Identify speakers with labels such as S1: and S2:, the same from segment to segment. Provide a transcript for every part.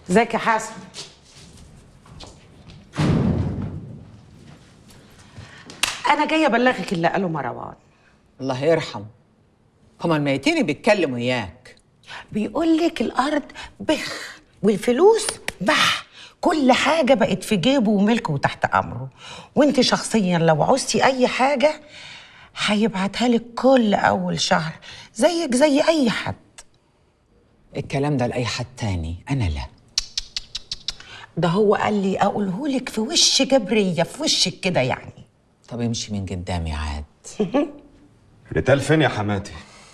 S1: ازيك يا حسن انا جايه ابلغك اللي قاله مروان
S2: الله يرحم هما الميتين بيتكلموا اياك
S1: بيقول لك الارض بخ والفلوس بح كل حاجه بقت في جيبه وملكه وتحت امره وانت شخصيا لو عوزتي اي حاجه هيبعتها لك كل اول شهر زيك زي اي حد
S2: الكلام ده لاي حد تاني انا لا
S1: ده هو قال لي اقوله لك في وش جبريه في وشك كده يعني
S2: طب امشي من قدامي عاد
S3: ريتال فين يا حماتي؟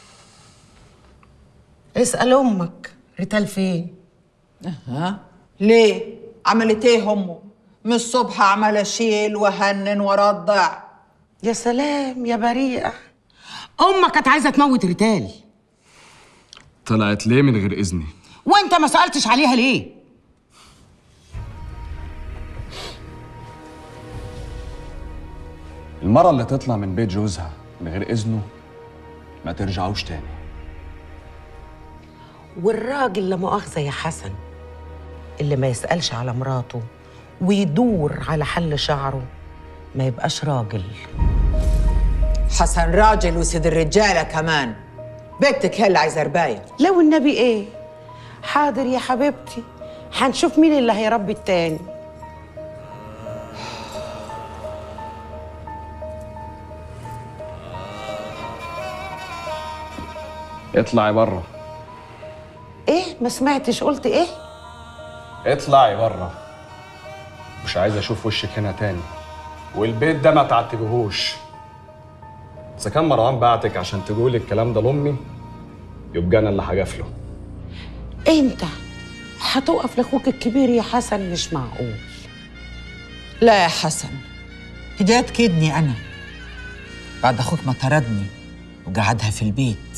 S1: اسال امك ريتال فين
S2: ها ليه عملت ايه امه من الصبح عمال اشيل وهنن وارضع
S1: يا سلام يا بريئه امك كانت عايزه تموت ريتال
S3: طلعت ليه من غير إذني؟
S1: وانت ما سالتش عليها ليه
S3: المرة اللي تطلع من بيت جوزها من غير إذنه ما ترجعوش تاني
S1: والراجل لا مؤاخذه يا حسن اللي ما يسالش على مراته ويدور على حل شعره ما يبقاش راجل
S2: حسن راجل وسيد الرجاله كمان بنتك هي اللي عايزه ربايه
S1: لو النبي ايه حاضر يا حبيبتي هنشوف مين اللي هيربي التاني
S3: اطلعي بره
S1: ايه ما سمعتش قلت ايه
S3: اطلعي بره مش عايز اشوف وشك هنا تاني والبيت ده ما تعتبهوش اذا كان مروان بعتك عشان تقولي الكلام ده لامي يبقى انا اللي هجافله
S1: انت هتقف لاخوك الكبير يا حسن مش معقول
S2: لا يا حسن هداية تكيدني انا بعد اخوك ما طردني وقعدها في البيت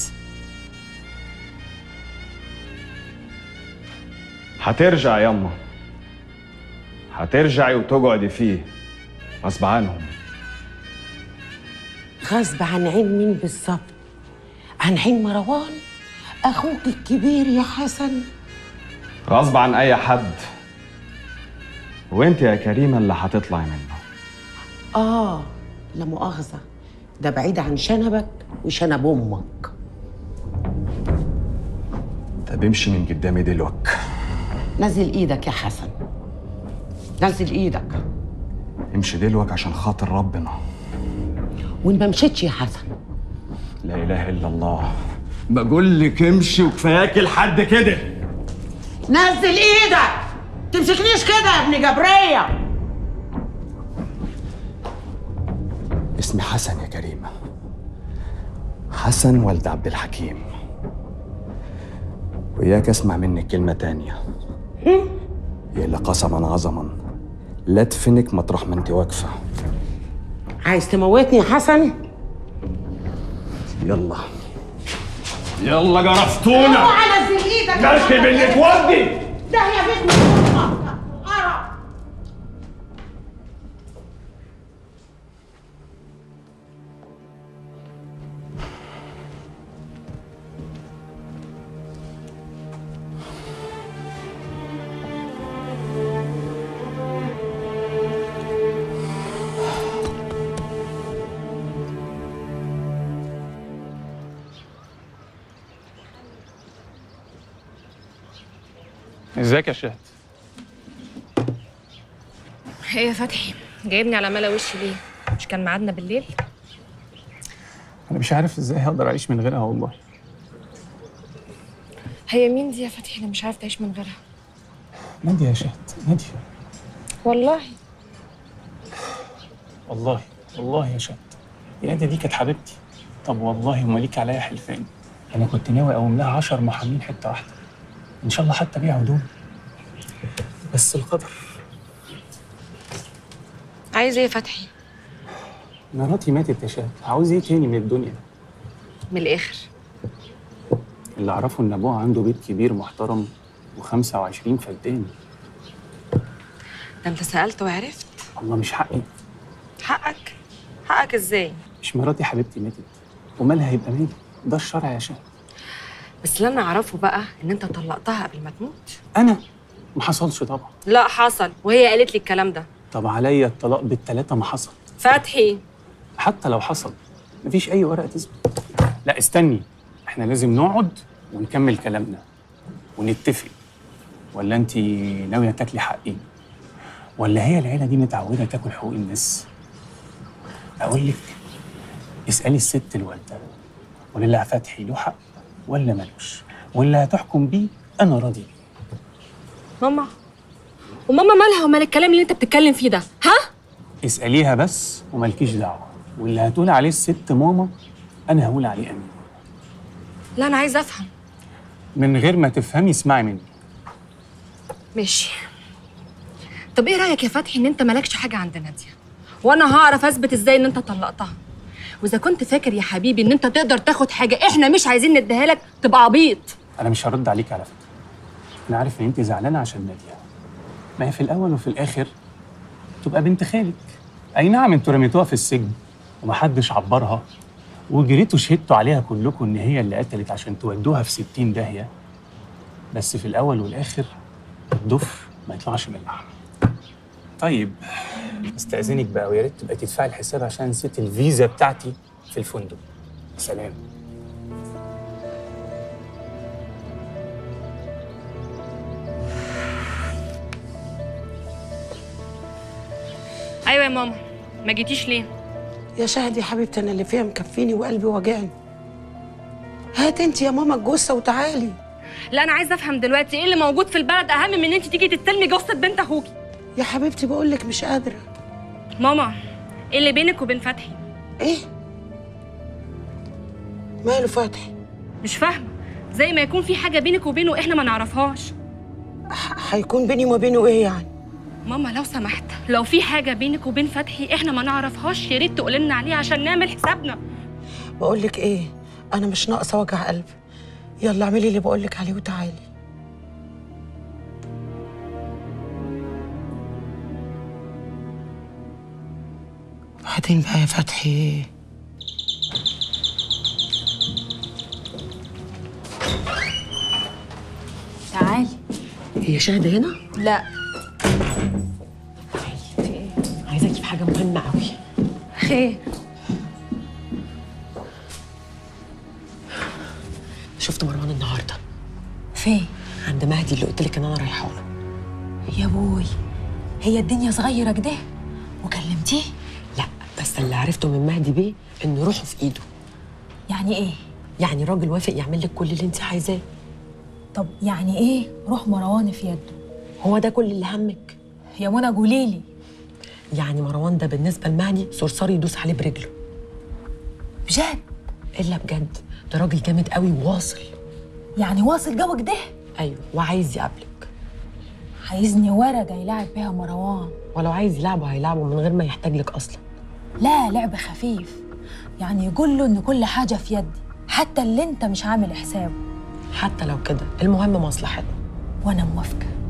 S3: هترجع يما هترجعي وتقعدي فيه غصب عنهم
S1: غصب عن عين مين بالظبط عن عين مروان اخوك الكبير يا حسن
S3: غصب عن اي حد وانت يا كريمه اللي هتطلعي منه
S1: اه لا مؤاخذه ده بعيد عن شنبك وشنب امك
S3: طب امشي من قدامي دلوك
S1: نزل ايدك يا حسن نزل ايدك
S3: امشي دلوك عشان خاطر ربنا
S1: وان ما مشيتش يا حسن
S3: لا اله الا الله بقول لك امشي وكفاياك لحد كده
S1: نزل ايدك تمسكنيش كده يا ابن جبريه
S3: اسمي حسن يا كريمه حسن ولد عبد الحكيم وإياك اسمع منك كلمة تانية يلا قسما عظما لا تفنك مطرح ما انت واقفة
S1: عايز تموتني يا حسن
S3: يلا يلا جرفتونا
S1: اوعى نزل ايدك
S3: مركب اللي تودي
S1: ده يا بيت من امك قرف
S4: ازيك يا شهد
S5: ايه يا فتحي جايبني على ملا وشي ليه مش كان ميعادنا بالليل
S4: انا مش عارف ازاي هقدر اعيش من غيرها والله
S5: هي مين دي يا فتحي اللي مش عارف تعيش من غيرها
S4: نادية يا شهد نادية
S5: والله
S4: والله والله يا شهد يا نادية دي كانت حبيبتي طب والله وما ليك عليا حلفان انا كنت ناوي اقوم لها عشر محامين حته واحده ان شاء الله حتى بيع هدوم بس القدر
S5: عايز ايه يا فتحي
S4: مراتي ماتت يا شهد عاوز ايه تاني من الدنيا
S5: من الاخر
S4: اللي اعرفه ان ابوها عنده بيت كبير محترم و25 فدان
S5: ده انت سالت وعرفت
S4: الله مش حقي
S5: حقك حقك ازاي
S4: مش مراتي حبيبتي ماتت ومالها هيبقى مالي ده الشرع يا شهد
S5: بس اللي انا اعرفه بقى ان انت طلقتها قبل ما تموت
S4: انا ما حصلش طبعا
S5: لا حصل وهي قالت لي الكلام ده
S4: طب عليا الطلاق بالتلاتة ما حصل
S5: فتحي
S4: حتى لو حصل مفيش اي ورقه تثبت لا استني احنا لازم نقعد ونكمل كلامنا ونتفق ولا انت ناويه تاكلي حقي ولا هي العيله دي متعوده تاكل حقوق الناس اقول لك اسالي الست الوالده ولله فتحي له حق ولا ملوش واللي هتحكم بيه انا راضي بيه
S5: ماما وماما مالها ومال الكلام اللي انت بتتكلم فيه ده ها
S4: اساليها بس وملكيش دعوه واللي هتقول عليه الست ماما انا هقول عليه امين
S5: لا انا عايزه افهم
S4: من غير ما تفهمي اسمعي مني
S5: ماشي طب ايه رايك يا فتحي ان انت مالكش حاجه عند ناديه وانا هعرف اثبت ازاي ان انت طلقتها واذا كنت فاكر يا حبيبي ان انت تقدر تاخد حاجه احنا مش عايزين نديها لك تبقى عبيط
S4: انا مش هرد عليك على فكره انا عارف ان انت زعلانه عشان ناديه ما هي في الاول وفي الاخر تبقى بنت خالك اي نعم انتوا رميتوها في السجن ومحدش عبرها وجريتوا شهدتوا عليها كلكم ان هي اللي قتلت عشان تودوها في ستين داهيه بس في الاول والاخر الضفر ما يطلعش من اللحم طيب استاذنك بقى ويا ريت تبقى تدفعي الحساب عشان نسيت الفيزا بتاعتي في الفندق سلام
S5: ايوه يا ماما ما جيتيش ليه
S1: يا شهد يا حبيبتي انا اللي فيها مكفيني وقلبي وجعني هات انت يا ماما الجثه وتعالي
S5: لا انا عايزه افهم دلوقتي ايه اللي موجود في البلد اهم من ان انت تيجي تستلمي جثه بنت اخوكي
S1: يا حبيبتي بقول لك مش قادره
S5: ماما ايه اللي بينك وبين فتحي
S1: ايه ماله فتحي
S5: مش فاهمه زي ما يكون في حاجه بينك وبينه احنا ما نعرفهاش
S1: ح- هيكون بيني وما بينه ايه يعني
S5: ماما لو سمحت لو في حاجه بينك وبين فتحي احنا ما نعرفهاش يا ريت تقول لنا عليها عشان نعمل حسابنا
S1: بقول لك ايه انا مش ناقصه وجع قلب يلا اعملي اللي بقول لك عليه وتعالي بعدين بقى يا فتحي
S6: تعالي
S1: هي شاهده هنا
S6: لا
S7: عايزاكي في حاجة مهمة قوي
S5: خير
S7: شفت مروان النهاردة
S6: فين
S7: عند مهدي اللي قلت لك ان انا رايحة له
S6: يا بوي هي الدنيا صغيرة كده وكلمتيه
S7: لا بس اللي عرفته من مهدي بيه ان روحه في ايده
S6: يعني ايه
S7: يعني راجل وافق يعمل لك كل اللي انت عايزاه
S6: طب يعني ايه روح مروان في يده
S7: هو ده كل اللي همك
S6: يا منى قوليلي
S7: يعني مروان ده بالنسبة لمهدي صرصار يدوس عليه برجله
S6: بجد
S7: الا بجد ده راجل جامد قوي وواصل
S6: يعني واصل جو كده
S7: ايوه وعايز يقابلك
S6: عايزني ورقة يلعب بيها مروان
S7: ولو عايز يلعبه هيلعبه من غير ما يحتاج لك اصلا
S6: لا لعب خفيف يعني يقول له ان كل حاجة في يدي حتى اللي انت مش عامل حسابه
S7: حتى لو كده المهم مصلحتنا
S6: وانا موافقة